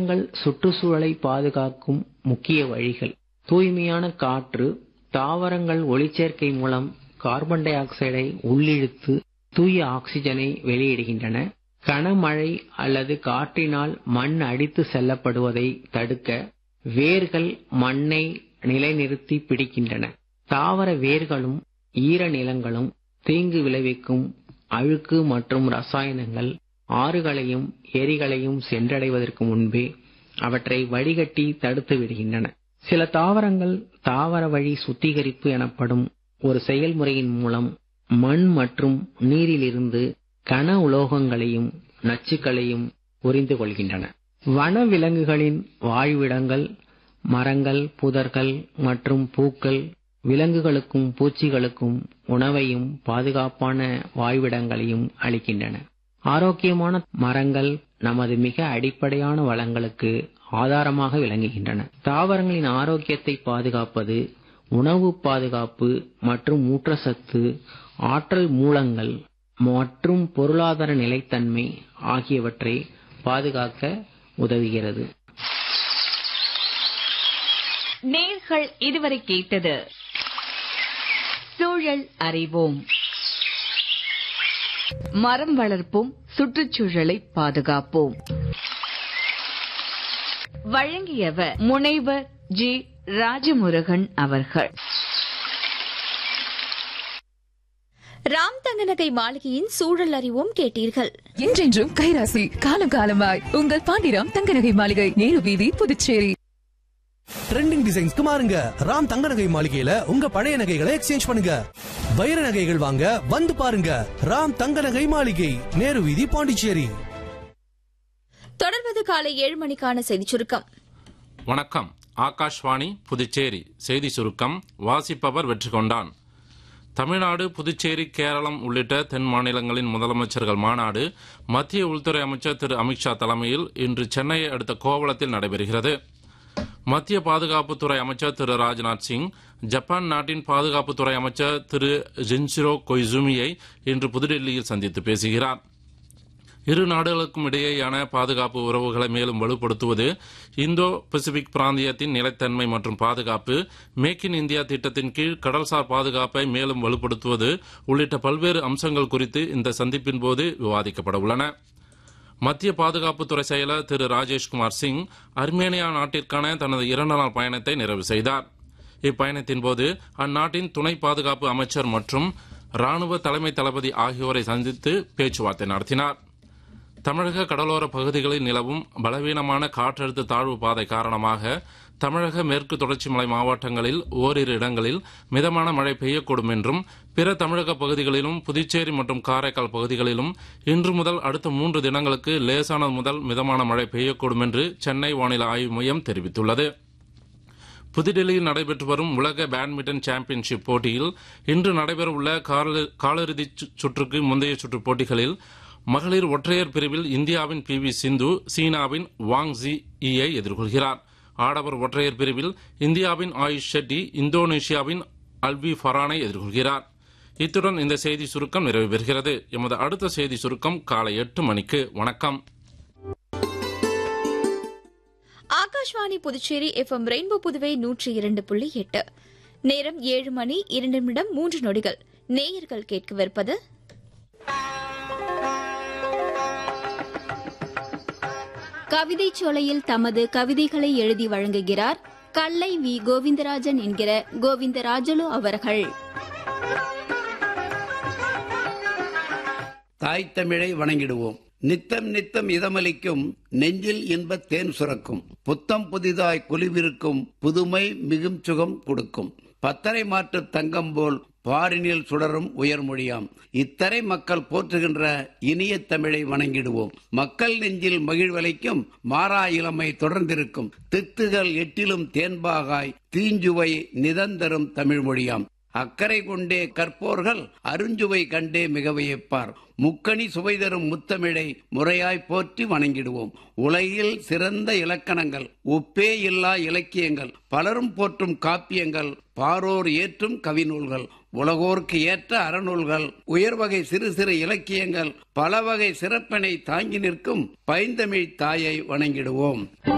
மரங்கள் சுற்றுச்சூழலை பாதுகாக்கும் முக்கிய வழிகள் தூய்மையான காற்று தாவரங்கள் ஒளிச்சேர்க்கை மூலம் கார்பன் டை ஆக்சைடை உள்ளிழுத்து தூய ஆக்சிஜனை வெளியிடுகின்றன கனமழை அல்லது காற்றினால் மண் அடித்து செல்லப்படுவதை தடுக்க வேர்கள் மண்ணை நிலைநிறுத்தி பிடிக்கின்றன தாவர வேர்களும் ஈர நிலங்களும் தீங்கு விளைவிக்கும் அழுக்கு மற்றும் ரசாயனங்கள் ஆறுகளையும் ஏரிகளையும் சென்றடைவதற்கு முன்பே அவற்றை வடிகட்டி தடுத்து விடுகின்றன சில தாவரங்கள் தாவர வழி சுத்திகரிப்பு எனப்படும் ஒரு செயல்முறையின் மூலம் மண் மற்றும் நீரிலிருந்து கன உலோகங்களையும் நச்சுக்களையும் உறிந்து கொள்கின்றன வன விலங்குகளின் வாழ்விடங்கள் மரங்கள் புதர்கள் மற்றும் பூக்கள் விலங்குகளுக்கும் பூச்சிகளுக்கும் உணவையும் பாதுகாப்பான வாழ்விடங்களையும் அளிக்கின்றன ஆரோக்கியமான மரங்கள் நமது மிக அடிப்படையான வளங்களுக்கு ஆதாரமாக விளங்குகின்றன தாவரங்களின் ஆரோக்கியத்தை பாதுகாப்பது உணவு பாதுகாப்பு மற்றும் ஊட்டச்சத்து ஆற்றல் மூலங்கள் மற்றும் பொருளாதார நிலைத்தன்மை ஆகியவற்றை பாதுகாக்க உதவுகிறது நேர்கள் இதுவரை கேட்டது சூழல் அறிவோம் மரம் வளர்ப்போம் சுற்றுச்சூழலை பாதுகாப்போம் வழங்கியவர் முனைவர் ஜி ராஜமுருகன் அவர்கள் ராம் தங்கநகை மாளிகையின் சூழல் அறிவோம் கேட்டீர்கள் என்றென்றும் கைராசி காலம் காலமாய் உங்கள் பாண்டிராம் தங்கநகை மாளிகை நேரு வீதி புதுச்சேரி ட்ரெண்டிங் டிசைன்ஸ்க்கு மாறுங்க ராம் தங்க நகை மாளிகையில உங்க பழைய நகைகளை எக்ஸ்சேஞ்ச் பண்ணுங்க வைர நகைகள் வாங்க வந்து பாருங்க ராம் தங்க நகை மாளிகை நேரு வீதி பாண்டிச்சேரி தொடர்வது காலை ஏழு மணிக்கான செய்திச் சுருக்கம் வணக்கம் ஆகாஷ்வாணி புதுச்சேரி செய்தி சுருக்கம் வாசிப்பவர் வெற்றி கொண்டான் தமிழ்நாடு புதுச்சேரி கேரளம் உள்ளிட்ட தென் மாநிலங்களின் முதலமைச்சர்கள் மாநாடு மத்திய உள்துறை அமைச்சர் திரு அமித்ஷா தலைமையில் இன்று சென்னையை அடுத்த கோவளத்தில் நடைபெறுகிறது மத்திய பாதுகாப்புத்துறை அமைச்சர் திரு ராஜ்நாத் சிங் ஜப்பான் நாட்டின் பாதுகாப்புத்துறை அமைச்சர் திரு ஜின்சிரோ கொய்சுமியை இன்று புதுடெல்லியில் சந்தித்து பேசுகிறார் இரு நாடுகளுக்கும் இடையேயான பாதுகாப்பு உறவுகளை மேலும் வலுப்படுத்துவது இந்தோ பசிபிக் பிராந்தியத்தின் நிலைத்தன்மை மற்றும் பாதுகாப்பு மேக் இன் இந்தியா திட்டத்தின் கீழ் கடல்சார் பாதுகாப்பை மேலும் வலுப்படுத்துவது உள்ளிட்ட பல்வேறு அம்சங்கள் குறித்து இந்த சந்திப்பின் போது விவாதிக்கப்பட உள்ளன மத்திய பாதுகாப்புத்துறை செயலர் திரு ராஜேஷ்குமார் சிங் அர்மேனியா நாட்டிற்கான தனது இரண்டு நாள் பயணத்தை நிறைவு செய்தார் இப்பயணத்தின் போது அந்நாட்டின் துணை பாதுகாப்பு அமைச்சர் மற்றும் ராணுவ தலைமை தளபதி ஆகியோரை சந்தித்து பேச்சுவார்த்தை நடத்தினார் தமிழக கடலோர பகுதிகளில் நிலவும் பலவீனமான காற்றழுத்த தாழ்வு பாதை காரணமாக தமிழக மேற்கு தொடர்ச்சி மலை மாவட்டங்களில் ஓரிரு இடங்களில் மிதமான மழை பெய்யக்கூடும் என்றும் பிற தமிழக பகுதிகளிலும் புதுச்சேரி மற்றும் காரைக்கால் பகுதிகளிலும் இன்று முதல் அடுத்த மூன்று தினங்களுக்கு லேசானது முதல் மிதமான மழை பெய்யக்கூடும் என்று சென்னை வானிலை ஆய்வு மையம் தெரிவித்துள்ளது புதுடெல்லியில் நடைபெற்று வரும் உலக பேட்மிண்டன் சாம்பியன்ஷிப் போட்டியில் இன்று நடைபெறவுள்ள கால- காலிறுதி சு- சுற்றுக்கு முந்தைய சுற்று போட்டிகளில் மகளிர் ஒற்றையர் பிரிவில் இந்தியாவின் பி வி சிந்து சீனாவின் வாங் ஜி யை எதிர்கொள்கிறார் ஆடவர் ஒற்றையர் பிரிவில் இந்தியாவின் ஆயுஷ் ஷெட்டி இந்தோனேஷியாவின் அல்வி ஃபரானை எதிர்கொள்கிறார் இத்துடன் இந்த செய்தி சுருக்கம் நிறைவு பெறுகிறது எமது அடுத்த செய்தி சுருக்கம் காலை எட்டு மணிக்கு வணக்கம் ஆகாஷ்வாணி புதுச்சேரி எஃப்எம் ரெயின்போ புதுவை நூற்றி இரண்டு புள்ளி எட்டு நேரம் ஏழு மணி இரண்டு நிமிடம் மூன்று நொடிகள் நேயர்கள் கேட்கவிருப்பது கவிதைச் சோலையில் தமது கவிதைகளை எழுதி வழங்குகிறார் கல்லை வி கோவிந்தராஜன் என்கிற கோவிந்தராஜலு அவர்கள் தாய் தமிழை வணங்கிடுவோம் நித்தம் நித்தம் இதமளிக்கும் நெஞ்சில் இன்பத் தேன் சுரக்கும் புத்தம் புதிதாய் குளிவிருக்கும் புதுமை மிகும் சுகம் கொடுக்கும் பத்தரை மாற்று தங்கம் போல் பாரினில் சுடரும் உயர்மொழியாம் இத்தரை மக்கள் போற்றுகின்ற இனிய தமிழை வணங்கிடுவோம் மக்கள் நெஞ்சில் மகிழ்வலைக்கும் மாறா இளமை தொடர்ந்திருக்கும் தித்துகள் எட்டிலும் தேன்பாகாய் தீஞ்சுவை நிதந்தரும் தமிழ் மொழியாம் அக்கறை கொண்டே கற்போர்கள் அருஞ்சுவை கண்டே மிக வியப்பார் முக்கணி சுவை தரும் முத்தமிழை முறையாய் போற்றி வணங்கிடுவோம் உலகில் சிறந்த இலக்கணங்கள் ஒப்பே இல்லா இலக்கியங்கள் பலரும் போற்றும் காப்பியங்கள் பாரோர் ஏற்றும் கவிநூல்கள் உலகோர்க்கு ஏற்ற அறநூல்கள் உயர்வகை சிறு சிறு இலக்கியங்கள் பல வகை சிறப்பினை தாங்கி நிற்கும் பைந்தமிழ் தாயை வணங்கிடுவோம்